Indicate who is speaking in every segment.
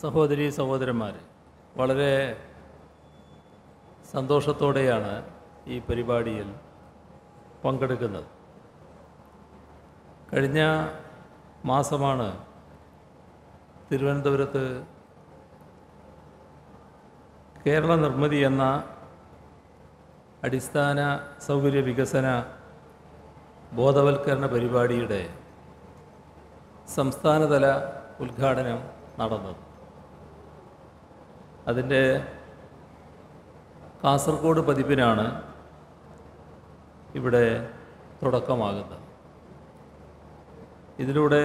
Speaker 1: സഹോദരി സഹോദരന്മാർ വളരെ സന്തോഷത്തോടെയാണ് ഈ പരിപാടിയിൽ പങ്കെടുക്കുന്നത് കഴിഞ്ഞ മാസമാണ് തിരുവനന്തപുരത്ത് കേരള നിർമ്മിതി എന്ന അടിസ്ഥാന സൗകര്യ വികസന ബോധവൽക്കരണ പരിപാടിയുടെ സംസ്ഥാനതല ഉദ്ഘാടനം നടന്നത് അതിൻ്റെ കാസർഗോഡ് പതിപ്പിനാണ് ഇവിടെ തുടക്കമാകുന്നത് ഇതിലൂടെ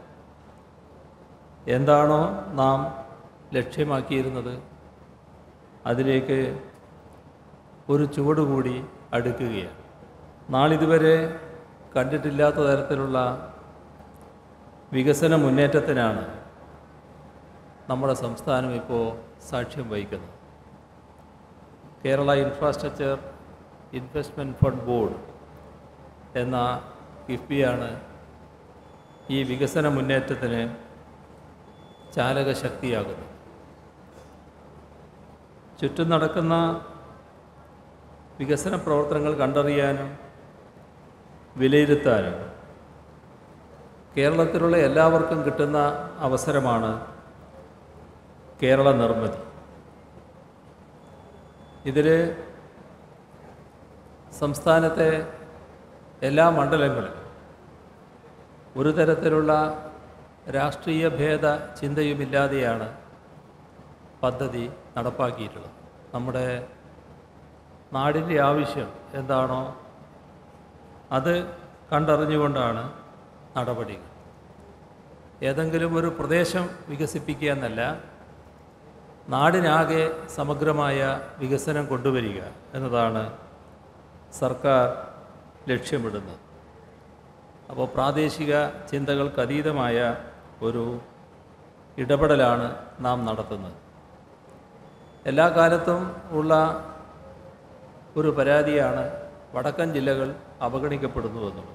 Speaker 1: എന്താണോ നാം ലക്ഷ്യമാക്കിയിരുന്നത് അതിലേക്ക് ഒരു ചുവട് കൂടി അടുക്കുകയാണ് നാളിതുവരെ കണ്ടിട്ടില്ലാത്ത തരത്തിലുള്ള വികസന മുന്നേറ്റത്തിനാണ് നമ്മുടെ സംസ്ഥാനം ഇപ്പോൾ സാക്ഷ്യം വഹിക്കുന്നത് Kerala infrastructure investment fund board എന്ന കിഫ്ബിയാണ് ഈ വികസന മുന്നേറ്റത്തിന് ചാലകശക്തിയാകുന്നത് ചുറ്റും നടക്കുന്ന വികസന പ്രവർത്തനങ്ങൾ കണ്ടറിയാനും വിലയിരുത്താനും കേരളത്തിലുള്ള എല്ലാവർക്കും കിട്ടുന്ന അവസരമാണ് കേരള നിർമ്മിതി ഇതിൽ സംസ്ഥാനത്തെ എല്ലാ മണ്ഡലങ്ങളിലും ഒരു തരത്തിലുള്ള രാഷ്ട്രീയ ഭേദ ചിന്തയുമില്ലാതെയാണ് പദ്ധതി നടപ്പാക്കിയിട്ടുള്ളത് നമ്മുടെ നാടിൻ്റെ ആവശ്യം എന്താണോ അത് കണ്ടറിഞ്ഞുകൊണ്ടാണ് നടപടികൾ ഏതെങ്കിലും ഒരു പ്രദേശം വികസിപ്പിക്കുക എന്നല്ല നാടിനാകെ സമഗ്രമായ വികസനം കൊണ്ടുവരിക എന്നതാണ് സർക്കാർ ലക്ഷ്യമിടുന്നത് അപ്പോൾ പ്രാദേശിക ചിന്തകൾക്ക് അതീതമായ ഒരു ഇടപെടലാണ് നാം നടത്തുന്നത് എല്ലാ കാലത്തും ഉള്ള ഒരു പരാതിയാണ് വടക്കൻ ജില്ലകൾ അവഗണിക്കപ്പെടുന്നു എന്നുള്ളത്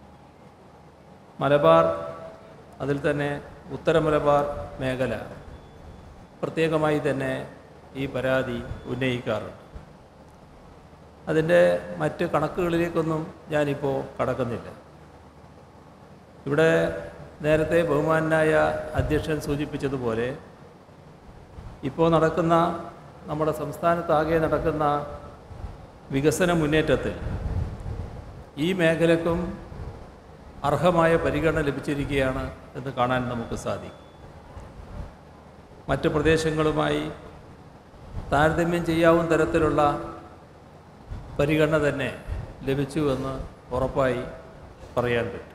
Speaker 1: മലബാർ അതിൽ തന്നെ ഉത്തര മലബാർ മേഖല പ്രത്യേകമായി തന്നെ ഈ പരാതി ഉന്നയിക്കാറുണ്ട് അതിൻ്റെ മറ്റ് കണക്കുകളിലേക്കൊന്നും ഞാനിപ്പോൾ കടക്കുന്നില്ല ഇവിടെ നേരത്തെ ബഹുമാനായ അധ്യക്ഷൻ സൂചിപ്പിച്ചതുപോലെ ഇപ്പോൾ നടക്കുന്ന നമ്മുടെ സംസ്ഥാനത്താകെ നടക്കുന്ന വികസന മുന്നേറ്റത്തിൽ ഈ മേഖലക്കും അർഹമായ പരിഗണന ലഭിച്ചിരിക്കുകയാണ് എന്ന് കാണാൻ നമുക്ക് സാധിക്കും മറ്റ് പ്രദേശങ്ങളുമായി താരതമ്യം ചെയ്യാവുന്ന തരത്തിലുള്ള പരിഗണന തന്നെ ലഭിച്ചു എന്ന് ഉറപ്പായി പറയാൻ പറ്റും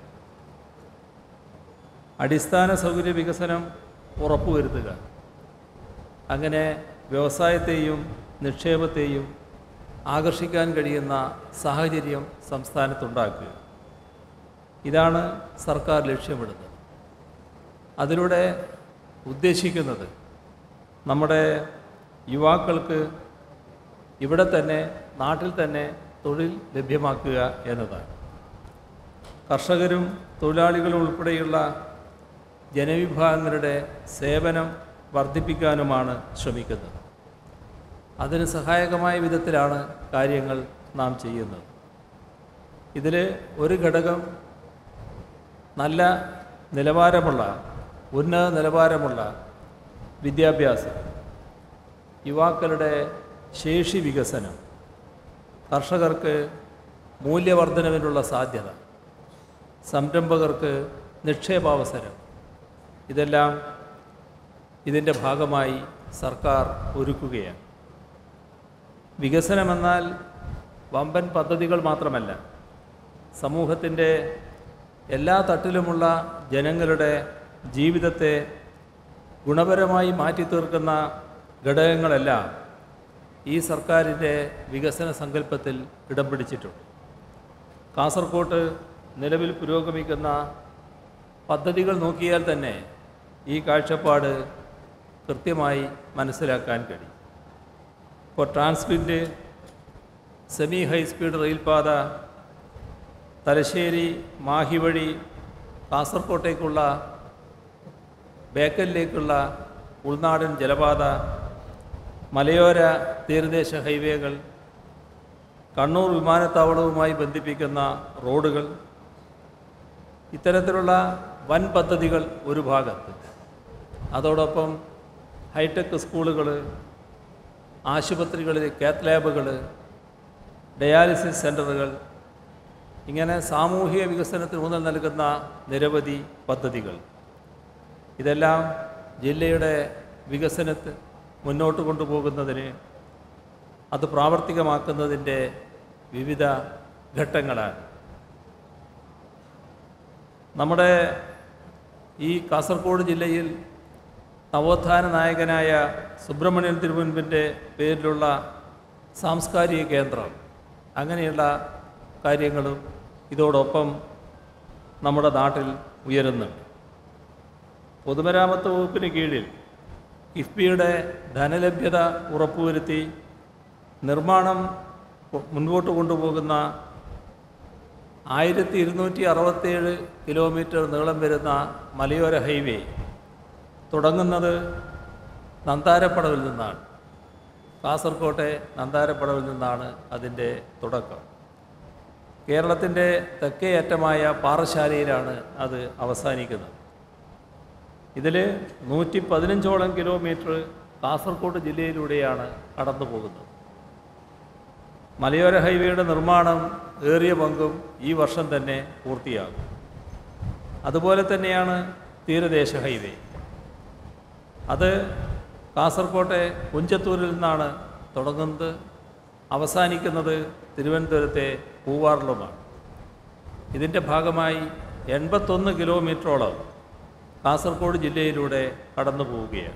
Speaker 1: അടിസ്ഥാന സൗകര്യ വികസനം ഉറപ്പുവരുത്തുക അങ്ങനെ വ്യവസായത്തെയും നിക്ഷേപത്തെയും ആകർഷിക്കാൻ കഴിയുന്ന സാഹചര്യം സംസ്ഥാനത്തുണ്ടാക്കുക ഇതാണ് സർക്കാർ ലക്ഷ്യമിടുന്നത് അതിലൂടെ ഉദ്ദേശിക്കുന്നത് നമ്മുടെ യുവാക്കൾക്ക് ഇവിടെ തന്നെ നാട്ടിൽ തന്നെ തൊഴിൽ ലഭ്യമാക്കുക എന്നതാണ് കർഷകരും തൊഴിലാളികളും ഉൾപ്പെടെയുള്ള ജനവിഭാഗങ്ങളുടെ സേവനം വർദ്ധിപ്പിക്കാനുമാണ് ശ്രമിക്കുന്നത് അതിന് സഹായകമായ വിധത്തിലാണ് കാര്യങ്ങൾ നാം ചെയ്യുന്നത് ഇതിൽ ഒരു ഘടകം നല്ല നിലവാരമുള്ള ഉന്നത നിലവാരമുള്ള വിദ്യാഭ്യാസം യുവാക്കളുടെ ശേഷി വികസനം കർഷകർക്ക് മൂല്യവർദ്ധനവിനുള്ള സാധ്യത സംരംഭകർക്ക് നിക്ഷേപാവസരം ഇതെല്ലാം ഇതിൻ്റെ ഭാഗമായി സർക്കാർ ഒരുക്കുകയാണ് വികസനമെന്നാൽ വമ്പൻ പദ്ധതികൾ മാത്രമല്ല സമൂഹത്തിൻ്റെ എല്ലാ തട്ടിലുമുള്ള ജനങ്ങളുടെ ജീവിതത്തെ ഗുണപരമായി മാറ്റി തീർക്കുന്ന ഘടകങ്ങളെല്ലാം ഈ സർക്കാരിൻ്റെ വികസന സങ്കല്പത്തിൽ ഇടം പിടിച്ചിട്ടുണ്ട് കാസർകോട്ട് നിലവിൽ പുരോഗമിക്കുന്ന പദ്ധതികൾ നോക്കിയാൽ തന്നെ ഈ കാഴ്ചപ്പാട് കൃത്യമായി മനസ്സിലാക്കാൻ കഴിയും ഇപ്പോൾ ട്രാൻസ്മിറ്റ് സെമി ഹൈസ്പീഡ് റെയിൽപാത തലശ്ശേരി മാഹി വഴി കാസർകോട്ടേക്കുള്ള ബേക്കലിലേക്കുള്ള ഉൾനാടൻ ജലപാത മലയോര തീരദേശ ഹൈവേകൾ കണ്ണൂർ വിമാനത്താവളവുമായി ബന്ധിപ്പിക്കുന്ന റോഡുകൾ ഇത്തരത്തിലുള്ള വൻ പദ്ധതികൾ ഒരു ഭാഗത്ത് അതോടൊപ്പം ഹൈടെക് സ്കൂളുകൾ ആശുപത്രികളിൽ കാത്ത് ലാബുകൾ ഡയാലിസിസ് സെൻ്ററുകൾ ഇങ്ങനെ സാമൂഹിക വികസനത്തിന് ഊന്നൽ നൽകുന്ന നിരവധി പദ്ധതികൾ ഇതെല്ലാം ജില്ലയുടെ വികസനത്തെ മുന്നോട്ട് കൊണ്ടുപോകുന്നതിന് അത് പ്രാവർത്തികമാക്കുന്നതിൻ്റെ വിവിധ ഘട്ടങ്ങളാണ് നമ്മുടെ ഈ കാസർഗോഡ് ജില്ലയിൽ നവോത്ഥാന നായകനായ സുബ്രഹ്മണ്യൻ തിരുമുൻപിൻ്റെ പേരിലുള്ള സാംസ്കാരിക കേന്ദ്രം അങ്ങനെയുള്ള കാര്യങ്ങളും ഇതോടൊപ്പം നമ്മുടെ നാട്ടിൽ ഉയരുന്നുണ്ട് പൊതുമരാമത്ത് വകുപ്പിന് കീഴിൽ കിഫ്ബിയുടെ ധനലഭ്യത ഉറപ്പുവരുത്തി നിർമ്മാണം കൊ- മുൻപോട്ട് കൊണ്ടുപോകുന്ന ആയിരത്തി ഇരുന്നൂറ്റി അറുപത്തേഴ് കിലോമീറ്റർ നീളം വരുന്ന മലയോര ഹൈവേ തുടങ്ങുന്നത് നന്താരപ്പടവിൽ നിന്നാണ് കാസർകോട്ടെ നന്താരപ്പടവിൽ നിന്നാണ് അതിൻ്റെ തുടക്കം കേരളത്തിൻ്റെ തെക്കേ അറ്റമായ പാറശാലയിലാണ് അത് അവസാനിക്കുന്നത് ഇതിൽ നൂറ്റി പതിനഞ്ചോളം കിലോമീറ്റർ കാസർഗോഡ് ജില്ലയിലൂടെയാണ് കടന്നു പോകുന്നത് മലയോര ഹൈവേയുടെ നിർമ്മാണം ഏറിയ പങ്കും ഈ വർഷം തന്നെ പൂർത്തിയാകും അതുപോലെ തന്നെയാണ് തീരദേശ ഹൈവേ അത് കാസർകോട്ടെ കുഞ്ചത്തൂരിൽ നിന്നാണ് തുടങ്ങുന്നത് അവസാനിക്കുന്നത് തിരുവനന്തപുരത്തെ പൂവാറിലുമാണ് ഇതിൻ്റെ ഭാഗമായി എൺപത്തൊന്ന് കിലോമീറ്ററോളം കാസർഗോഡ് ജില്ലയിലൂടെ കടന്നു പോവുകയാണ്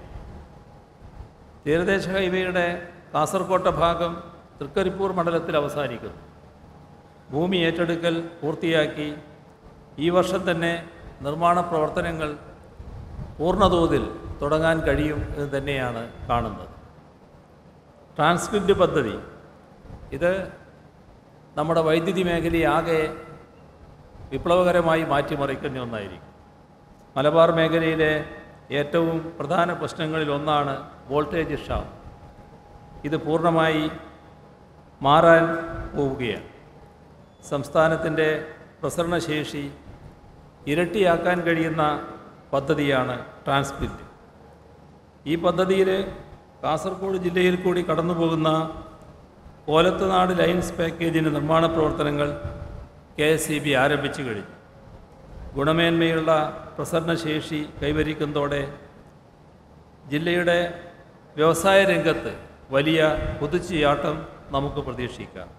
Speaker 1: തീരദേശ ഹൈവേയുടെ കാസർകോട്ടെ ഭാഗം തൃക്കരിപ്പൂർ മണ്ഡലത്തിൽ അവസാനിക്കുന്നു ഭൂമി ഏറ്റെടുക്കൽ പൂർത്തിയാക്കി ഈ വർഷം തന്നെ നിർമ്മാണ പ്രവർത്തനങ്ങൾ പൂർണ്ണതോതിൽ തുടങ്ങാൻ കഴിയും എന്ന് തന്നെയാണ് കാണുന്നത് ട്രാൻസ്ക്രിപ്റ്റ് പദ്ധതി ഇത് നമ്മുടെ വൈദ്യുതി മേഖലയെ ആകെ വിപ്ലവകരമായി മാറ്റിമറിക്കുന്ന ഒന്നായിരിക്കും മലബാർ മേഖലയിലെ ഏറ്റവും പ്രധാന പ്രശ്നങ്ങളിൽ ഒന്നാണ് വോൾട്ടേജ് ക്ഷാം ഇത് പൂർണ്ണമായി മാറാൻ പോവുകയാണ് സംസ്ഥാനത്തിൻ്റെ പ്രസരണശേഷി ഇരട്ടിയാക്കാൻ കഴിയുന്ന പദ്ധതിയാണ് ട്രാൻസ്പിറ്റ് ഈ പദ്ധതിയിൽ കാസർഗോഡ് ജില്ലയിൽ കൂടി കടന്നു പോകുന്ന കോലത്തുനാട് ലൈൻസ് പാക്കേജിൻ്റെ നിർമ്മാണ പ്രവർത്തനങ്ങൾ കെ എസ് ഇ ബി ആരംഭിച്ചു കഴിഞ്ഞു ഗുണമേന്മയുള്ള പ്രസരണശേഷി കൈവരിക്കുന്നതോടെ ജില്ലയുടെ വ്യവസായ രംഗത്ത് വലിയ കുതിച്ചുചാട്ടം നമുക്ക് പ്രതീക്ഷിക്കാം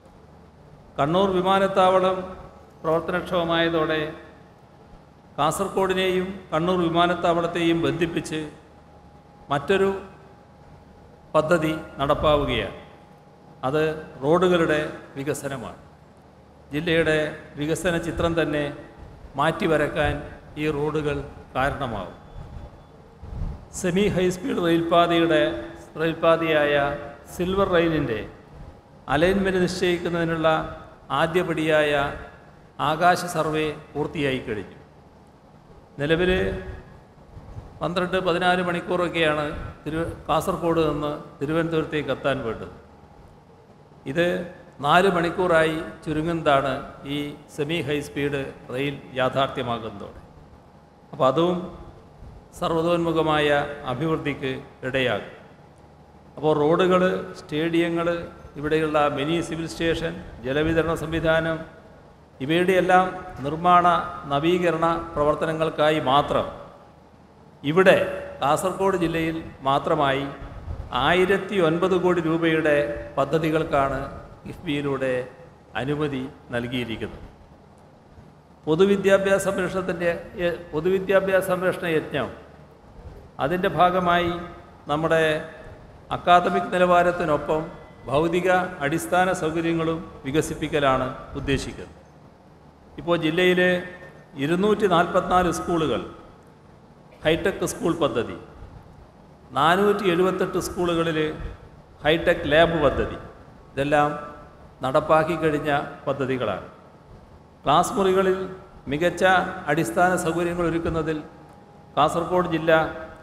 Speaker 1: കണ്ണൂർ വിമാനത്താവളം പ്രവർത്തനക്ഷമമായതോടെ കാസർഗോഡിനെയും കണ്ണൂർ വിമാനത്താവളത്തെയും ബന്ധിപ്പിച്ച് മറ്റൊരു പദ്ധതി നടപ്പാവുകയാണ് അത് റോഡുകളുടെ വികസനമാണ് ജില്ലയുടെ വികസന ചിത്രം തന്നെ മാറ്റിവരക്കാൻ ഈ റോഡുകൾ കാരണമാവും സെമി ഹൈസ്പീഡ് റെയിൽപാതയുടെ റെയിൽപാതയായ സിൽവർ റെയിലിൻ്റെ അലൈൻമെൻറ്റ് നിശ്ചയിക്കുന്നതിനുള്ള ആദ്യപടിയായ ആകാശ സർവേ പൂർത്തിയായി കഴിഞ്ഞു നിലവിൽ പന്ത്രണ്ട് പതിനാല് മണിക്കൂറൊക്കെയാണ് തിരു കാസർഗോഡ് നിന്ന് തിരുവനന്തപുരത്തേക്ക് എത്താൻ വേണ്ടത് ഇത് നാല് മണിക്കൂറായി ചുരുങ്ങുന്നതാണ് ഈ സെമി ഹൈസ്പീഡ് റെയിൽ യാഥാർത്ഥ്യമാകുന്നതോടെ അപ്പോൾ അതും സർവതോന്മുഖമായ അഭിവൃദ്ധിക്ക് ഇടയാകും അപ്പോൾ റോഡുകൾ സ്റ്റേഡിയങ്ങൾ ഇവിടെയുള്ള മിനി സിവിൽ സ്റ്റേഷൻ ജലവിതരണ സംവിധാനം ഇവയുടെയെല്ലാം നിർമ്മാണ നവീകരണ പ്രവർത്തനങ്ങൾക്കായി മാത്രം ഇവിടെ കാസർഗോഡ് ജില്ലയിൽ മാത്രമായി ആയിരത്തി ഒൻപത് കോടി രൂപയുടെ പദ്ധതികൾക്കാണ് കിഫ്ബിയിലൂടെ അനുമതി നൽകിയിരിക്കുന്നത് പൊതുവിദ്യാഭ്യാസ സംരക്ഷണത്തിൻ്റെ യ- പൊതുവിദ്യാഭ്യാസ സംരക്ഷണ യജ്ഞം അതിൻ്റെ ഭാഗമായി നമ്മുടെ അക്കാദമിക് നിലവാരത്തിനൊപ്പം ഭൗതിക അടിസ്ഥാന സൗകര്യങ്ങളും വികസിപ്പിക്കലാണ് ഉദ്ദേശിക്കുന്നത് ഇപ്പോൾ ജില്ലയിലെ ഇരുന്നൂറ്റി നാൽപ്പത്തിനാല് സ്കൂളുകൾ ഹൈടെക് സ്കൂൾ പദ്ധതി നാനൂറ്റി എഴുപത്തെട്ട് സ്കൂളുകളിൽ ഹൈടെക് ലാബ് പദ്ധതി ഇതെല്ലാം നടപ്പാക്കി കഴിഞ്ഞ പദ്ധതികളാണ് ക്ലാസ് മുറികളിൽ മികച്ച അടിസ്ഥാന സൗകര്യങ്ങൾ ഒരുക്കുന്നതിൽ കാസർഗോഡ് ജില്ല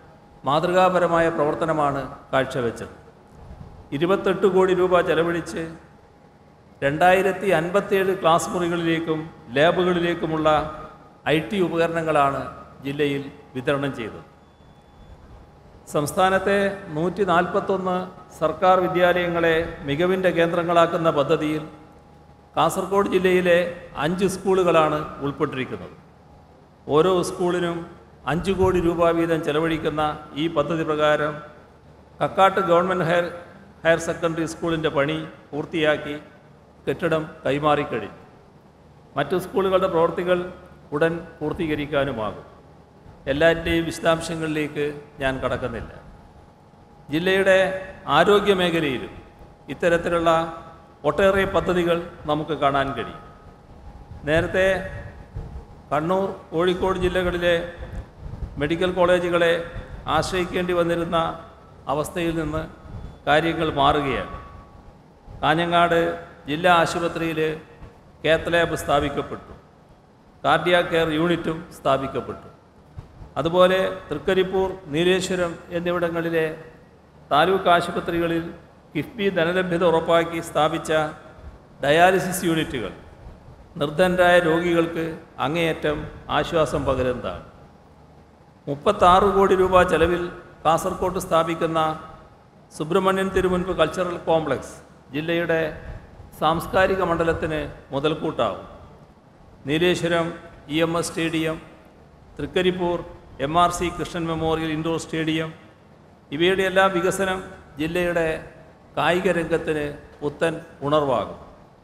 Speaker 1: മാതൃകാപരമായ പ്രവർത്തനമാണ് കാഴ്ചവെച്ചത് ഇരുപത്തെട്ട് കോടി രൂപ ചെലവഴിച്ച് രണ്ടായിരത്തി അൻപത്തേഴ് ക്ലാസ് മുറികളിലേക്കും ലാബുകളിലേക്കുമുള്ള ഐ ടി ഉപകരണങ്ങളാണ് ജില്ലയിൽ വിതരണം ചെയ്തത് സംസ്ഥാനത്തെ നൂറ്റി നാൽപ്പത്തൊന്ന് സർക്കാർ വിദ്യാലയങ്ങളെ മികവിൻ്റെ കേന്ദ്രങ്ങളാക്കുന്ന പദ്ധതിയിൽ കാസർഗോഡ് ജില്ലയിലെ അഞ്ച് സ്കൂളുകളാണ് ഉൾപ്പെട്ടിരിക്കുന്നത് ഓരോ സ്കൂളിനും അഞ്ച് കോടി രൂപ വീതം ചെലവഴിക്കുന്ന ഈ പദ്ധതി പ്രകാരം Kakkat government higher higher secondary സ്കൂളിൻ്റെ പണി പൂർത്തിയാക്കി കെട്ടിടം കൈമാറിക്കഴിഞ്ഞു മറ്റു സ്കൂളുകളുടെ പ്രവൃത്തികൾ ഉടൻ പൂർത്തീകരിക്കാനുമാകും എല്ലാറ്റിൻ്റെയും വിശദാംശങ്ങളിലേക്ക് ഞാൻ കടക്കുന്നില്ല ജില്ലയുടെ ആരോഗ്യ മേഖലയിലും ഇത്തരത്തിലുള്ള ഒട്ടേറെ പദ്ധതികൾ നമുക്ക് കാണാൻ കഴിയും നേരത്തെ കണ്ണൂർ കോഴിക്കോട് ജില്ലകളിലെ മെഡിക്കൽ കോളേജുകളെ ആശ്രയിക്കേണ്ടി വന്നിരുന്ന അവസ്ഥയിൽ നിന്ന് കാര്യങ്ങൾ മാറുകയാണ് കാഞ്ഞങ്ങാട് ജില്ലാ ആശുപത്രിയിൽ കാത്ത് ലാബ് സ്ഥാപിക്കപ്പെട്ടു കാർഡിയാ കെയർ യൂണിറ്റും സ്ഥാപിക്കപ്പെട്ടു അതുപോലെ തൃക്കരിപ്പൂർ നീലേശ്വരം എന്നിവിടങ്ങളിലെ താലൂക്ക് ആശുപത്രികളിൽ കിഫ്ബി ധനലഭ്യത ഉറപ്പാക്കി സ്ഥാപിച്ച ഡയാലിസിസ് യൂണിറ്റുകൾ നിർധനരായ രോഗികൾക്ക് അങ്ങേയറ്റം ആശ്വാസം പകരുന്നതാണ് മുപ്പത്താറ് കോടി രൂപ ചെലവിൽ കാസർകോട്ട് സ്ഥാപിക്കുന്ന സുബ്രഹ്മണ്യൻ തിരുമുൻപ് കൾച്ചറൽ കോംപ്ലക്സ് ജില്ലയുടെ സാംസ്കാരിക മണ്ഡലത്തിന് മുതൽക്കൂട്ടാവും Nileshwaram E M S stadium Trikaripur M R C Krishnan memorial indoor stadium ഇവയുടെ എല്ലാം വികസനം ജില്ലയുടെ കായിക രംഗത്തിന് പുത്തൻ ഉണർവാകും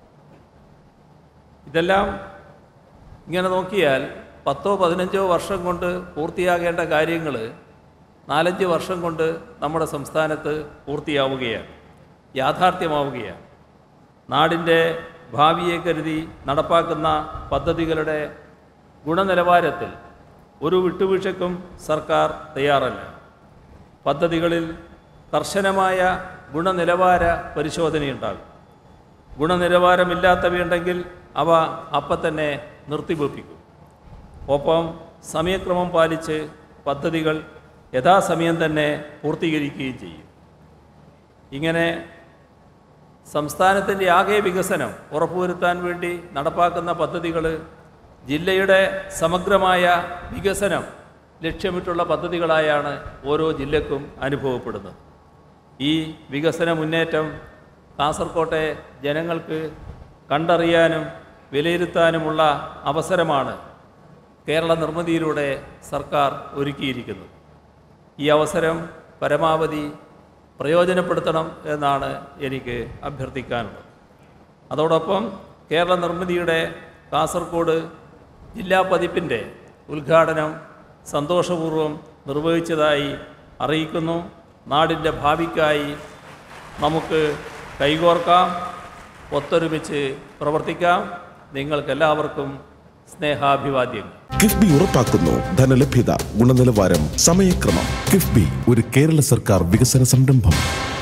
Speaker 1: ഇതെല്ലാം ഇങ്ങനെ നോക്കിയാൽ പത്തോ പതിനഞ്ചോ വർഷം കൊണ്ട് പൂർത്തിയാകേണ്ട കാര്യങ്ങൾ നാലഞ്ച് വർഷം കൊണ്ട് നമ്മുടെ സംസ്ഥാനത്ത് പൂർത്തിയാവുകയാണ് യാഥാർത്ഥ്യമാവുകയാണ് നാടിൻ്റെ ഭാവിയെ കരുതി നടപ്പാക്കുന്ന പദ്ധതികളുടെ ഗുണനിലവാരത്തിൽ ഒരു വിട്ടുവീഴ്ചയ്ക്കും സർക്കാർ തയ്യാറല്ല പദ്ധതികളിൽ കർശനമായ ഗുണനിലവാര പരിശോധനയുണ്ടാകും ഗുണനിലവാരമില്ലാത്തവയുണ്ടെങ്കിൽ അവ അപ്പം തന്നെ നിർത്തിവെപ്പിക്കും ഒപ്പം സമയക്രമം പാലിച്ച് പദ്ധതികൾ യഥാസമയം തന്നെ പൂർത്തീകരിക്കുകയും ചെയ്യും ഇങ്ങനെ സംസ്ഥാനത്തിൻ്റെ ആകെ വികസനം ഉറപ്പുവരുത്താൻ വേണ്ടി നടപ്പാക്കുന്ന പദ്ധതികൾ ജില്ലയുടെ സമഗ്രമായ വികസനം ലക്ഷ്യമിട്ടുള്ള പദ്ധതികളായാണ് ഓരോ ജില്ലക്കും അനുഭവപ്പെടുന്നത് ഈ വികസന മുന്നേറ്റം കാസർകോട്ടെ ജനങ്ങൾക്ക് കണ്ടറിയാനും വിലയിരുത്താനുമുള്ള അവസരമാണ് കേരള നിർമ്മിതിയിലൂടെ സർക്കാർ ഒരുക്കിയിരിക്കുന്നത് ഈ അവസരം പരമാവധി പ്രയോജനപ്പെടുത്തണം എന്നാണ് എനിക്ക് അഭ്യർത്ഥിക്കാനുള്ളത് അതോടൊപ്പം കേരള നിർമ്മിതിയുടെ കാസർഗോഡ് ജില്ലാ പതിപ്പിൻ്റെ ഉദ്ഘാടനം സന്തോഷപൂർവ്വം നിർവഹിച്ചതായി അറിയിക്കുന്നു നാടിൻ്റെ ഭാവിക്കായി നമുക്ക് കൈകോർക്കാം ഒത്തൊരുമിച്ച് പ്രവർത്തിക്കാം നിങ്ങൾക്കെല്ലാവർക്കും സ്നേഹാഭിവാദ്യങ്ങൾ
Speaker 2: കിഫ്ബി ഉറപ്പാക്കുന്നു ധനലഭ്യത ഗുണനിലവാരം സമയക്രമം കിഫ്ബി ഒരു കേരള സർക്കാർ വികസന സംരംഭം